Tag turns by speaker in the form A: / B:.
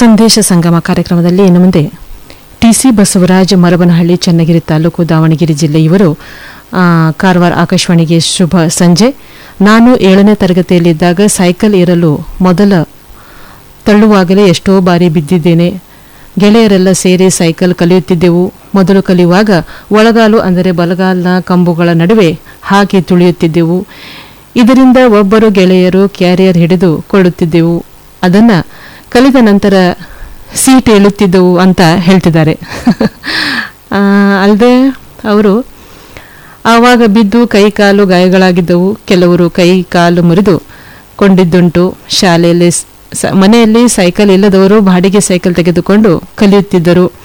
A: ಸಂದೇಶ ಸಂಗಮ ಕಾರ್ಯಕ್ರಮದಲ್ಲಿ ಇನ್ನು ಮುಂದೆ ಟಿಸಿ ಬಸವರಾಜ್ ಮರಬನಹಳ್ಳಿ ಚನ್ನಗಿರಿ ತಾಲೂಕು ದಾವಣಗೆರೆ ಜಿಲ್ಲೆ ಇವರು ಆ, ಕಾರವಾರ ಆಕಾಶವಾಣಿಗೆ ಶುಭ ಸಂಜೆ ನಾನು ಏಳನೇ ತರಗತಿಯಲ್ಲಿದ್ದಾಗ ಸೈಕಲ್ ಏರಲು ಮೊದಲ ತಳ್ಳುವಾಗಲೇ ಎಷ್ಟೋ ಬಾರಿ ಬಿದ್ದಿದ್ದೇನೆ ಗೆಳೆಯರೆಲ್ಲ ಸೇರಿ ಸೈಕಲ್ ಕಲಿಯುತ್ತಿದ್ದೆವು ಮೊದಲು ಕಲಿಯುವಾಗ ಒಳಗಾಲು ಅಂದರೆ ಬಲಗಾಲಿನ ಕಂಬುಗಳ ನಡುವೆ ಹಾಕಿ ತುಳಿಯುತ್ತಿದ್ದೆವು ಇದರಿಂದ ಒಬ್ಬರು ಗೆಳೆಯರು ಕ್ಯಾರಿಯರ್ ಹಿಡಿದು ಕೊಳ್ಳುತ್ತಿದ್ದೆವು ಅದನ್ನು ಕಲಿತ ನಂತರ ಸೀಟ್ ಏಳುತ್ತಿದ್ದವು ಅಂತ ಹೇಳ್ತಿದ್ದಾರೆ ಅಲ್ಲದೆ ಅವರು ಆವಾಗ ಬಿದ್ದು ಕೈ ಕಾಲು ಗಾಯಗಳಾಗಿದ್ದವು ಕೆಲವರು ಕೈ ಕಾಲು ಮುರಿದು ಕೊಂಡಿದ್ದುಂಟು ಶಾಲೆಯಲ್ಲಿ ಸ- ಮನೆಯಲ್ಲಿ ಸೈಕಲ್ ಇಲ್ಲದವರು ಬಾಡಿಗೆ ಸೈಕಲ್ ತೆಗೆದುಕೊಂಡು ಕಲಿಯುತ್ತಿದ್ದರು